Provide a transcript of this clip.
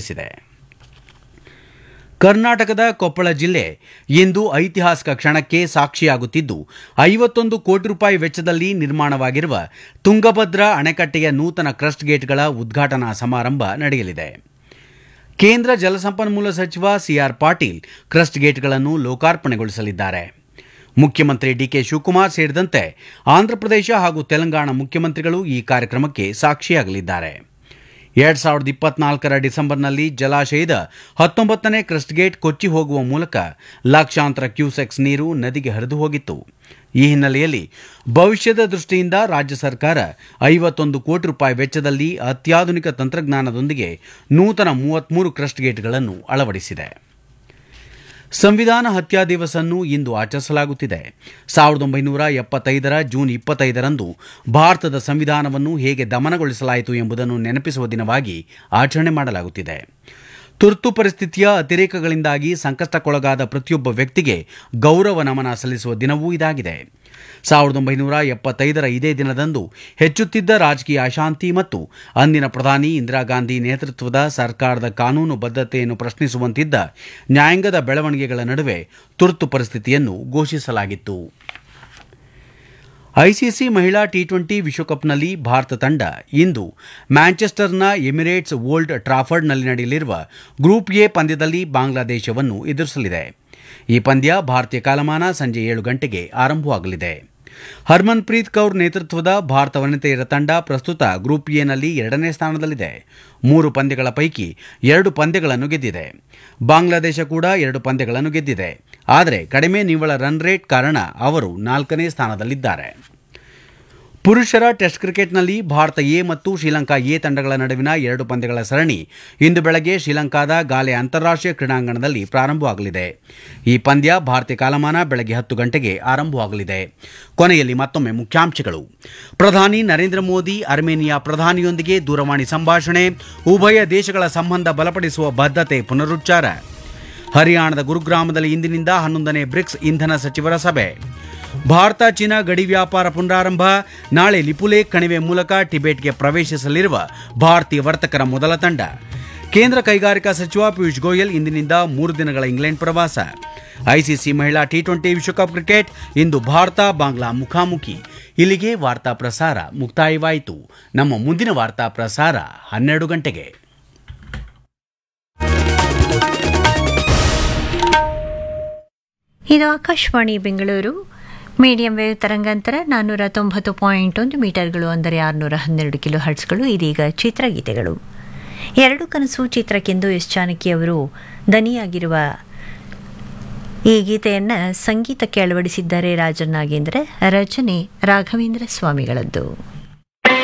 ತಿಳಿಸಿದೆ ಕರ್ನಾಟಕದ ಕೊಪ್ಪಳ ಜಿಲ್ಲೆ ಇಂದು ಐತಿಹಾಸಿಕ ಕ್ಷಣಕ್ಕೆ ಸಾಕ್ಷಿಯಾಗುತ್ತಿದ್ದು ಐವತ್ತೊಂದು ಕೋಟಿ ರೂಪಾಯಿ ವೆಚ್ಚದಲ್ಲಿ ನಿರ್ಮಾಣವಾಗಿರುವ ತುಂಗಭದ್ರಾ ಅಣೆಕಟ್ಟೆಯ ನೂತನ ಕ್ರಸ್ಟ್ ಗೇಟ್ಗಳ ಉದ್ಘಾಟನಾ ಸಮಾರಂಭ ನಡೆಯಲಿದೆ ಕೇಂದ್ರ ಜಲಸಂಪನ್ಮೂಲ ಸಚಿವ ಸಿಆರ್ ಪಾಟೀಲ್ ಕ್ರಸ್ಟ್ ಗೇಟ್ಗಳನ್ನು ಲೋಕಾರ್ಪಣೆಗೊಳಿಸಲಿದ್ದಾರೆ ಮುಖ್ಯಮಂತ್ರಿ ಡಿಕೆ ಶಿವಕುಮಾರ್ ಸೇರಿದಂತೆ ಆಂಧ್ರಪ್ರದೇಶ ಹಾಗೂ ತೆಲಂಗಾಣ ಮುಖ್ಯಮಂತ್ರಿಗಳು ಈ ಕಾರ್ಯಕ್ರಮಕ್ಕೆ ಸಾಕ್ಷಿಯಾಗಲಿದ್ದಾರೆ ಎರಡ್ ಸಾವಿರದ ಇಪ್ಪತ್ನಾಲ್ಕರ ಡಿಸೆಂಬರ್ನಲ್ಲಿ ಜಲಾಶಯದ ಹತ್ತೊಂಬತ್ತನೇ ಕ್ರಸ್ಟ್ ಗೇಟ್ ಕೊಚ್ಚಿ ಹೋಗುವ ಮೂಲಕ ಲಕ್ಷಾಂತರ ಕ್ಯೂಸೆಕ್ಸ್ ನೀರು ನದಿಗೆ ಹರಿದು ಹೋಗಿತ್ತು ಈ ಹಿನ್ನೆಲೆಯಲ್ಲಿ ಭವಿಷ್ಯದ ದೃಷ್ಟಿಯಿಂದ ರಾಜ್ಯ ಸರ್ಕಾರ ಐವತ್ತೊಂದು ಕೋಟಿ ರೂಪಾಯಿ ವೆಚ್ಚದಲ್ಲಿ ಅತ್ಯಾಧುನಿಕ ತಂತ್ರಜ್ಞಾನದೊಂದಿಗೆ ನೂತನ ಮೂವತ್ಮೂರು ಕ್ರಸ್ಟ್ ಗೇಟ್ಗಳನ್ನು ಅಳವಡಿಸಿದೆ ಸಂವಿಧಾನ ಹತ್ಯಾ ದಿವಸನ್ನು ಇಂದು ಆಚರಿಸಲಾಗುತ್ತಿದೆ ಸಾವಿರದ ಒಂಬೈನೂರ ಎಪ್ಪತ್ತೈದರ ಜೂನ್ ಇಪ್ಪತ್ತೈದರಂದು ಭಾರತದ ಸಂವಿಧಾನವನ್ನು ಹೇಗೆ ದಮನಗೊಳಿಸಲಾಯಿತು ಎಂಬುದನ್ನು ನೆನಪಿಸುವ ದಿನವಾಗಿ ಆಚರಣೆ ಮಾಡಲಾಗುತ್ತಿದೆ ತುರ್ತು ಪರಿಸ್ಥಿತಿಯ ಅತಿರೇಕಗಳಿಂದಾಗಿ ಸಂಕಷ್ಟಕ್ಕೊಳಗಾದ ಪ್ರತಿಯೊಬ್ಬ ವ್ಯಕ್ತಿಗೆ ಗೌರವ ನಮನ ಸಲ್ಲಿಸುವ ದಿನವೂ ಇದಾಗಿದೆ ಸಾವಿರದ ಒಂಬೈನೂರ ಎಪ್ಪತ್ತೈದರ ಇದೇ ದಿನದಂದು ಹೆಚ್ಚುತ್ತಿದ್ದ ರಾಜಕೀಯ ಅಶಾಂತಿ ಮತ್ತು ಅಂದಿನ ಪ್ರಧಾನಿ ಇಂದಿರಾ ಗಾಂಧಿ ನೇತೃತ್ವದ ಸರ್ಕಾರದ ಕಾನೂನು ಬದ್ಧತೆಯನ್ನು ಪ್ರಶ್ನಿಸುವಂತಿದ್ದ ನ್ಯಾಯಾಂಗದ ಬೆಳವಣಿಗೆಗಳ ನಡುವೆ ತುರ್ತು ಪರಿಸ್ಥಿತಿಯನ್ನು ಘೋಷಿಸಲಾಗಿತ್ತು ಐಸಿಸಿ ಮಹಿಳಾ ಟಿ ಟ್ವೆಂಟಿ ವಿಶ್ವಕಪ್ನಲ್ಲಿ ಭಾರತ ತಂಡ ಇಂದು ಮ್ಯಾಂಚೆಸ್ಟರ್ನ ಎಮಿರೇಟ್ಸ್ ಓಲ್ಡ್ ಟ್ರಾಫರ್ಡ್ನಲ್ಲಿ ನಡೆಯಲಿರುವ ಗ್ರೂಪ್ ಎ ಪಂದ್ಯದಲ್ಲಿ ಬಾಂಗ್ಲಾದೇಶವನ್ನು ಎದುರಿಸಲಿದೆ ಈ ಪಂದ್ಯ ಭಾರತೀಯ ಕಾಲಮಾನ ಸಂಜೆ ಏಳು ಗಂಟೆಗೆ ಆರಂಭವಾಗಲಿದೆ ಹರ್ಮನ್ಪ್ರೀತ್ ಕೌರ್ ನೇತೃತ್ವದ ಭಾರತ ವನಿತೆಯರ ತಂಡ ಪ್ರಸ್ತುತ ಗ್ರೂಪ್ ಎನಲ್ಲಿ ಎರಡನೇ ಸ್ಥಾನದಲ್ಲಿದೆ ಮೂರು ಪಂದ್ಯಗಳ ಪೈಕಿ ಎರಡು ಪಂದ್ಯಗಳನ್ನು ಗೆದ್ದಿದೆ ಬಾಂಗ್ಲಾದೇಶ ಕೂಡ ಎರಡು ಪಂದ್ಯಗಳನ್ನು ಗೆದ್ದಿದೆ ಆದರೆ ಕಡಿಮೆ ನಿವ್ವಳ ರನ್ ರೇಟ್ ಕಾರಣ ಅವರು ನಾಲ್ಕನೇ ಸ್ಥಾನದಲ್ಲಿದ್ದಾರೆ ಪುರುಷರ ಟೆಸ್ಟ್ ಕ್ರಿಕೆಟ್ನಲ್ಲಿ ಭಾರತ ಎ ಮತ್ತು ಶ್ರೀಲಂಕಾ ಎ ತಂಡಗಳ ನಡುವಿನ ಎರಡು ಪಂದ್ಯಗಳ ಸರಣಿ ಇಂದು ಬೆಳಗ್ಗೆ ಶ್ರೀಲಂಕಾದ ಗಾಲೆ ಅಂತಾರಾಷ್ಟ್ರೀಯ ಕ್ರೀಡಾಂಗಣದಲ್ಲಿ ಪ್ರಾರಂಭವಾಗಲಿದೆ ಈ ಪಂದ್ಯ ಭಾರತೀಯ ಕಾಲಮಾನ ಬೆಳಗ್ಗೆ ಹತ್ತು ಗಂಟೆಗೆ ಆರಂಭವಾಗಲಿದೆ ಕೊನೆಯಲ್ಲಿ ಮತ್ತೊಮ್ಮೆ ಮುಖ್ಯಾಂಶಗಳು ಪ್ರಧಾನಿ ನರೇಂದ್ರ ಮೋದಿ ಅರ್ಮೇನಿಯಾ ಪ್ರಧಾನಿಯೊಂದಿಗೆ ದೂರವಾಣಿ ಸಂಭಾಷಣೆ ಉಭಯ ದೇಶಗಳ ಸಂಬಂಧ ಬಲಪಡಿಸುವ ಬದ್ಧತೆ ಪುನರುಚ್ಚಾರ ಹರಿಯಾಣದ ಗುರುಗ್ರಾಮದಲ್ಲಿ ಇಂದಿನಿಂದ ಹನ್ನೊಂದನೇ ಬ್ರಿಕ್ಸ್ ಇಂಧನ ಸಚಿವರ ಸಭೆ ಭಾರತ ಚೀನಾ ಗಡಿ ವ್ಯಾಪಾರ ಪುನರಾರಂಭ ನಾಳೆ ಲಿಪುಲೇಖ್ ಕಣಿವೆ ಮೂಲಕ ಟಿಬೆಟ್ಗೆ ಪ್ರವೇಶಿಸಲಿರುವ ಭಾರತೀಯ ವರ್ತಕರ ಮೊದಲ ತಂಡ ಕೇಂದ್ರ ಕೈಗಾರಿಕಾ ಸಚಿವ ಪಿಯೂಷ್ ಗೋಯಲ್ ಇಂದಿನಿಂದ ಮೂರು ದಿನಗಳ ಇಂಗ್ಲೆಂಡ್ ಪ್ರವಾಸ ಐಸಿಸಿ ಮಹಿಳಾ ಟಿ ಟ್ವೆಂಟಿ ವಿಶ್ವಕಪ್ ಕ್ರಿಕೆಟ್ ಇಂದು ಭಾರತ ಬಾಂಗ್ಲಾ ಮುಖಾಮುಖಿ ಇಲ್ಲಿಗೆ ವಾರ್ತಾ ಪ್ರಸಾರ ಮುಕ್ತಾಯವಾಯಿತು ನಮ್ಮ ಮುಂದಿನ ವಾರ್ತಾ ಪ್ರಸಾರ ಹನ್ನೆರಡು ಗಂಟೆಗೆ ಇದು ಆಕಾಶವಾಣಿ ಬೆಂಗಳೂರು ಮೀಡಿಯಂ ವೇವ್ ತರಂಗಾಂತರ ನಾನ್ನೂರ ತೊಂಬತ್ತು ಪಾಯಿಂಟ್ ಒಂದು ಮೀಟರ್ಗಳು ಅಂದರೆ ಆರುನೂರ ಹನ್ನೆರಡು ಕಿಲೋ ಹರ್ಟ್ಸ್ಗಳು ಇದೀಗ ಚಿತ್ರಗೀತೆಗಳು ಎರಡು ಕನಸು ಚಿತ್ರಕ್ಕೆಂದು ಎಸ್ ಜಾನಕಿ ಅವರು ದನಿಯಾಗಿರುವ ಈ ಗೀತೆಯನ್ನು ಸಂಗೀತಕ್ಕೆ ಅಳವಡಿಸಿದ್ದಾರೆ ರಾಜನ್ ನಾಗೇಂದ್ರ ರಚನೆ ರಾಘವೇಂದ್ರ ಸ್ವಾಮಿಗಳದ್ದು